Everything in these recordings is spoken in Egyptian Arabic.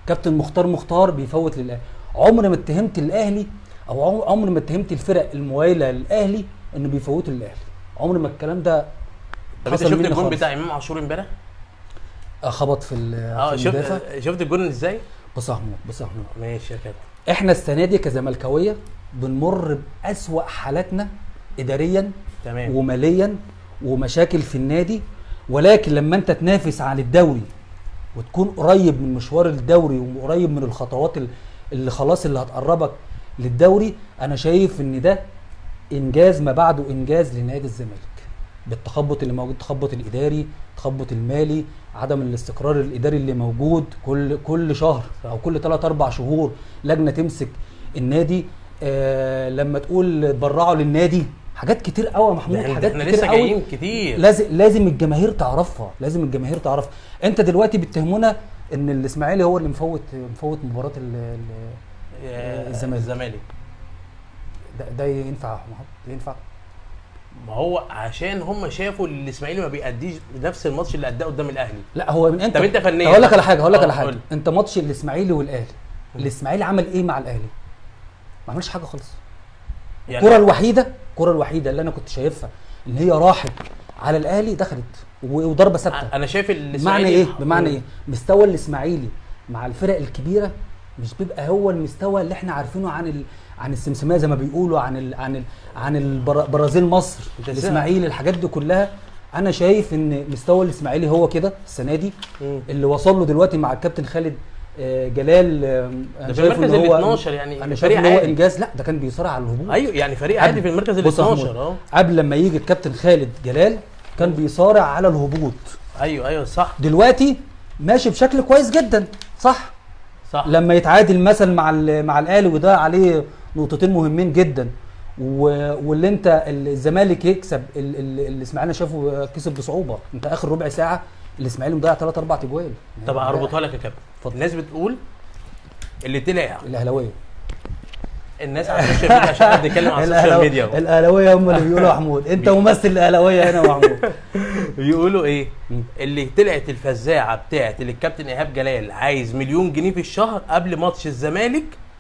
كابتن مختار مختار بيفوت للاهلي عمر ما اتهمت الاهلي او عم- عمر ما اتهمت الفرق المواليه للاهلي انه بيفوتوا للاهلي عمر ما الكلام ده طب انت حصل شفت مني الجون خالص. بتاع امام عاشور امبارح؟ آه، خبط في ال- اه في المدافع شفت شفت الجون ازاي؟ بص يا محمود بص يا محمود ماشي يا كابتن احنا السنه دي كزملكاويه بنمر باسوا حالاتنا اداريا تمام وماليا ومشاكل في النادي ولكن لما انت تنافس على الدوري وتكون قريب من مشوار الدوري وقريب من الخطوات ال- اللي خلاص اللي هتقربك للدوري انا شايف ان ده انجاز ما بعده انجاز لنادي الزمالك بالتخبط اللي موجود التخبط الاداري التخبط المالي عدم الاستقرار الاداري اللي موجود كل كل شهر او كل 3 4 شهور لجنه تمسك النادي آه لما تقول تبرعوا للنادي حاجات كتير قوي يا محمود ده حاجات احنا كتير لسه قوي جايين كتير لازم لازم الجماهير تعرفها لازم الجماهير تعرفها انت دلوقتي بتهمنا ان الاسماعيلي هو اللي مفوت مفوت مباراه ال- ال- آه، الزمالك. الزمالك ده, ده ينفع يا محمد ده ينفع ما هو عشان هم شافوا ان الاسماعيلي ما بيأديش نفس الماتش اللي اداه قدام الاهلي لا هو من انت طب انت فنيا هقول لك على حاجه هقول لك اه، على حاجه قول. انت ماتش الاسماعيلي والاهلي الاسماعيلي عمل ايه مع الاهلي ما عملش حاجه خالص يعني الكره الوحيده الكره الوحيده اللي انا كنت شايفها ان هي راحت على الاهلي دخلت و- وضربه ثابته انا شايف بمعنى الاسماعيلي ايه بمعنى ايه مستوى الاسماعيلي مع الفرق الكبيره مش بيبقى هو المستوى اللي احنا عارفينه عن ال... عن السمسميه زي ما بيقولوا عن ال... عن ال... عن البر... برازيل مصر انت الاسماعيلي الحاجات دي كلها انا شايف ان مستوى الاسماعيلي هو كده السنه دي مم. اللي وصل له دلوقتي مع الكابتن خالد آه، جلال آه، انا ده في شايف المركز ان ال هو 12 يعني انا فريق شايف ان هو عادي. انجاز لا ده كان بيصارع على الهبوط ايوه يعني فريق قبل- عادي في المركز ال بص يا 12 محمود، اه قبل لما يجي الكابتن خالد جلال كان بيصارع على الهبوط ايوه ايوه صح دلوقتي ماشي بشكل كويس جدا صح صح لما يتعادل مثلا مع ال- مع الاهلي وده عليه نقطتين مهمين جدا و- واللي انت الزمالك يكسب ال- ال- الاسماعيلي شافه كسب بصعوبه انت اخر ربع ساعه الاسماعيلي مضيع ثلاث اربع اجوال طب هربطها لك يا كابتن اتفضل. الناس بتقول اللي طلع الاهلاويه الناس على السوشيال ميديا عشان احنا بنتكلم على السوشيال الأهلاوية- ميديا اهو الاهلاويه هم اللي بيقولوا يا محمود انت ممثل الاهلاويه هنا يا محمود بيقولوا ايه مم. اللي طلعت الفزاعه بتاعت اللي الكابتن ايهاب جلال عايز مليون جنيه في الشهر قبل ماتش الزمالك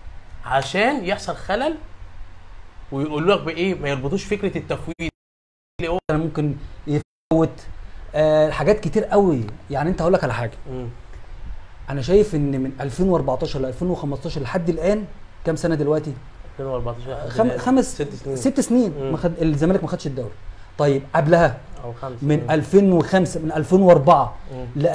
عشان يحصل خلل ويقولوا لك بايه ما يربطوش فكره التفويض كان ممكن يفوت آه حاجات كتير قوي يعني انت هقول لك على حاجه مم. انا شايف ان من 2014 ل 2015 لحد الان كام سنه دلوقتي 2014 خم... خمس ست سنين ست سنين مم. ما خد... الزمالك ما خدش الدوري طيب قبلها او خمس من 2005 من 2004 مم. ل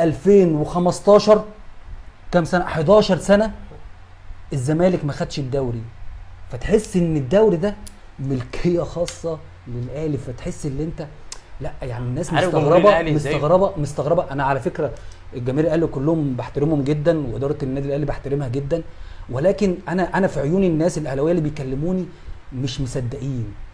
2015 كام سنه 11 سنه الزمالك ما خدش الدوري فتحس ان الدوري ده ملكيه خاصه للاهلي فتحس ان انت لا يعني الناس عارف جمهور مستغربه الأهلي إزاي؟ مستغربه مستغربه انا على فكره الجماهير الاهلي كلهم بحترمهم جدا واداره النادي الاهلي بحترمها جدا ولكن انا انا في عيون الناس الاهلاويه اللي بيكلموني مش مصدقين